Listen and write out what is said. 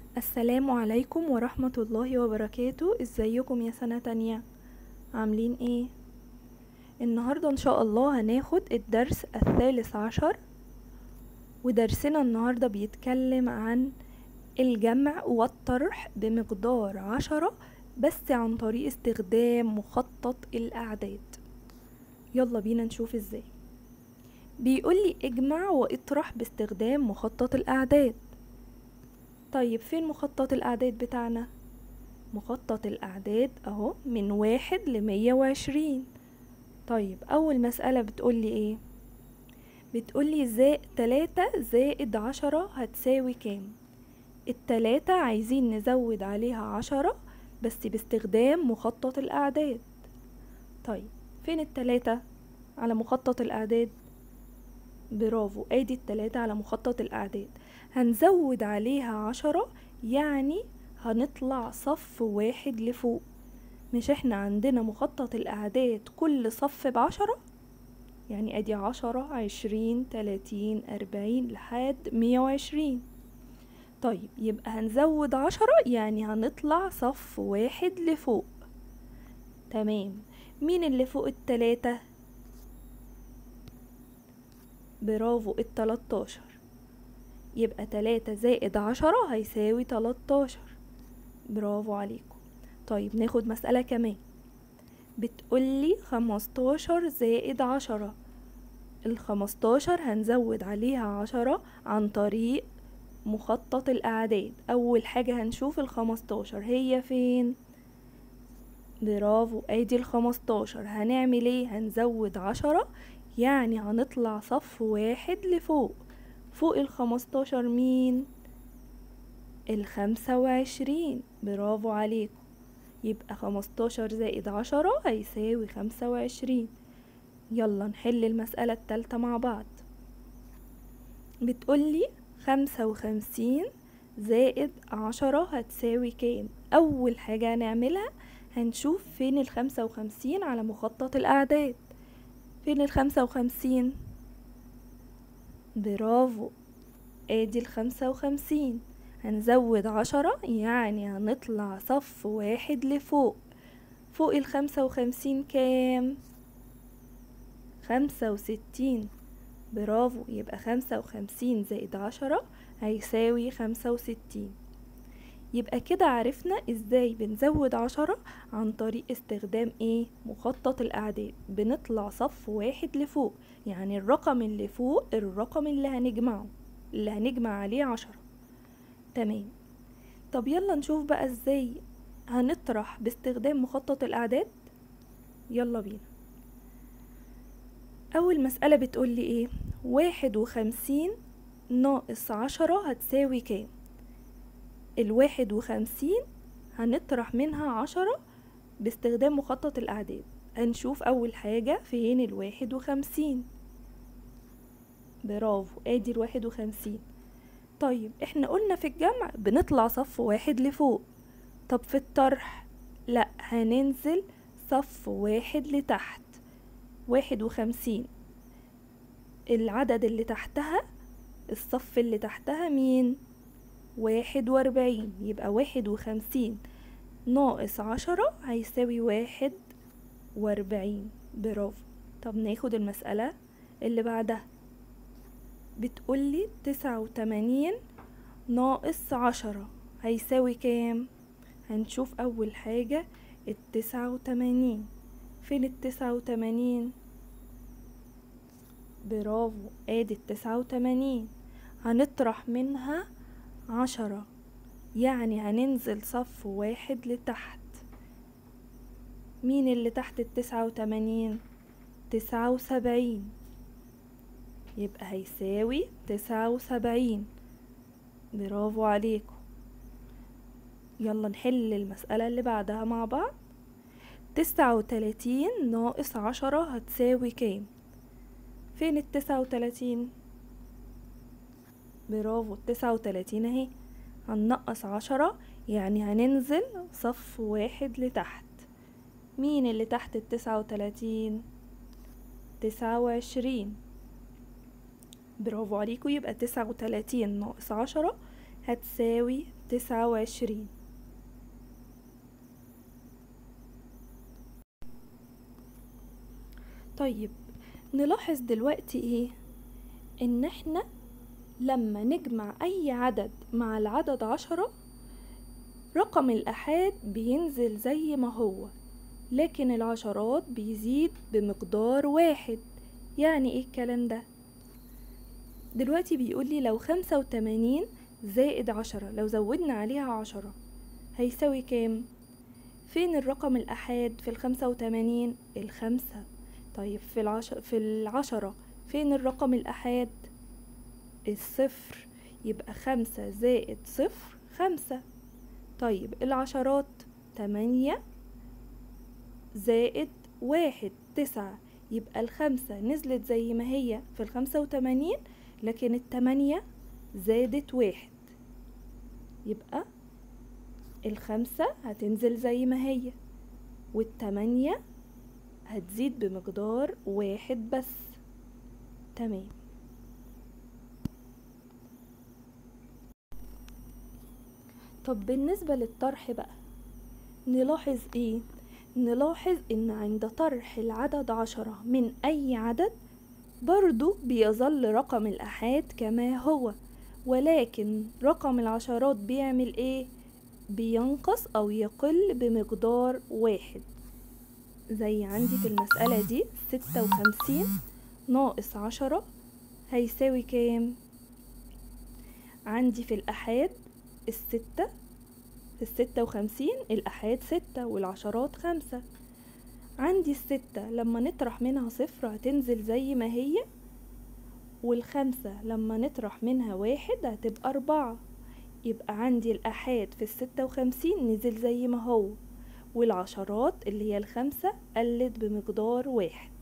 السلام عليكم ورحمة الله وبركاته ازيكم يا سنة تانية عاملين ايه النهاردة ان شاء الله هناخد الدرس الثالث عشر ودرسنا النهاردة بيتكلم عن الجمع والطرح بمقدار عشرة بس عن طريق استخدام مخطط الأعداد يلا بينا نشوف ازاي بيقولي اجمع واطرح باستخدام مخطط الأعداد طيب فين مخطط الأعداد بتاعنا؟ مخطط الأعداد أهو من واحد لمية وعشرين طيب أول مسألة بتقولي إيه؟ بتقولي زائد تلاتة زائد عشرة هتساوي كام؟ التلاتة عايزين نزود عليها عشرة بس باستخدام مخطط الأعداد طيب فين التلاتة؟ على مخطط الأعداد برافو ادي التلاتة على مخطط الأعداد هنزود عليها عشرة يعني هنطلع صف واحد لفوق مش احنا عندنا مخطط الأعداد كل صف بعشرة يعني ادي عشرة عشرين تلاتين أربعين لحد مية وعشرين طيب يبقى هنزود عشرة يعني هنطلع صف واحد لفوق تمام مين اللي فوق التلاتة برافو التلاتاشر يبقى تلاتة زائد عشرة هيساوي تلاتاشر برافو عليكم طيب ناخد مسألة كمان بتقولي خمستاشر زائد عشرة الخمستاشر هنزود عليها عشرة عن طريق مخطط الأعداد أول حاجة هنشوف الخمستاشر هي فين برافو ادي الخمستاشر هنعمل ايه هنزود عشرة يعني هنطلع صف واحد لفوق فوق الخمستاشر مين الخمسة وعشرين برافو عليكم يبقى خمستاشر زائد عشرة هيساوي خمسة وعشرين يلا نحل المسألة التالتة مع بعض بتقولي خمسة وخمسين زائد عشرة هتساوي كام أول حاجة هنعملها هنشوف فين الخمسة وخمسين على مخطط الأعداد فين الخمسة وخمسين برافو ادي الخمسة وخمسين هنزود عشرة يعني هنطلع صف واحد لفوق فوق الخمسة وخمسين كام خمسة وستين برافو يبقى خمسة وخمسين زائد عشرة هيساوي خمسة وستين يبقى كده عرفنا ازاي بنزود عشرة عن طريق استخدام ايه مخطط الاعداد بنطلع صف واحد لفوق يعني الرقم اللي فوق الرقم اللي هنجمعه اللي هنجمع عليه عشرة تمام طب يلا نشوف بقى ازاي هنطرح باستخدام مخطط الاعداد يلا بينا اول مسألة بتقولي ايه واحد وخمسين ناقص عشرة هتساوي كام الواحد وخمسين هنطرح منها عشرة باستخدام مخطط الأعداد هنشوف أول حاجة فين الواحد وخمسين برافو ادي الواحد وخمسين طيب احنا قلنا في الجمع بنطلع صف واحد لفوق طب في الطرح لا هننزل صف واحد لتحت واحد وخمسين العدد اللي تحتها الصف اللي تحتها مين واحد وأربعين يبقى واحد وخمسين ناقص عشرة هيساوي واحد وأربعين برافو طب ناخد المسألة اللي بعدها بتقولي تسعة وتمانين ناقص عشرة هيساوي كام هنشوف أول حاجة التسعة وتمانين فين التسعة وتمانين برافو ادي التسعة وتمانين هنطرح منها عشرة يعني هننزل صف واحد لتحت مين اللي تحت التسعة وتمانين تسعة وسبعين يبقى هيساوي تسعة وسبعين برافو عليكم يلا نحل المسألة اللي بعدها مع بعض تسعة وتلاتين ناقص عشرة هتساوي كام فين التسعة وتلاتين برافو التسعة وتلاتين اهي هننقص عشرة يعني هننزل صف واحد لتحت مين اللي تحت التسعة وتلاتين تسعة وعشرين برافو عليكم يبقى تسعة وتلاتين ناقص عشرة هتساوي تسعة وعشرين طيب نلاحظ دلوقتي ايه ان احنا لما نجمع اي عدد مع العدد عشرة رقم الأحاد بينزل زي ما هو لكن العشرات بيزيد بمقدار واحد يعني ايه الكلام ده دلوقتي بيقولي لو خمسة وتمانين زائد عشرة لو زودنا عليها عشرة هيساوي كام فين الرقم الأحاد في الخمسة وتمانين الخمسة طيب في العشرة في العشرة فين الرقم الأحاد الصفر يبقى خمسة زائد صفر خمسة طيب العشرات تمانية زائد واحد تسعة يبقى الخمسة نزلت زي ما هي في الخمسة وتمانين لكن التمانية زادت واحد يبقى الخمسة هتنزل زي ما هي والتمانية هتزيد بمقدار واحد بس تمام طب بالنسبة للطرح بقى نلاحظ ايه نلاحظ ان عند طرح العدد عشرة من اي عدد برضو بيظل رقم الأحاد كما هو ولكن رقم العشرات بيعمل ايه بينقص او يقل بمقدار واحد زي عندي في المسألة دي ستة وخمسين ناقص عشرة هيساوي كام عندي في الأحاد الستة في الستة وخمسين الأحاد ستة والعشرات خمسة عندي الستة لما نطرح منها صفر هتنزل زي ما هي والخمسة لما نطرح منها واحد هتبقى أربعة يبقى عندي الأحاد في الستة وخمسين نزل زي ما هو والعشرات اللي هي الخمسة قلت بمقدار واحد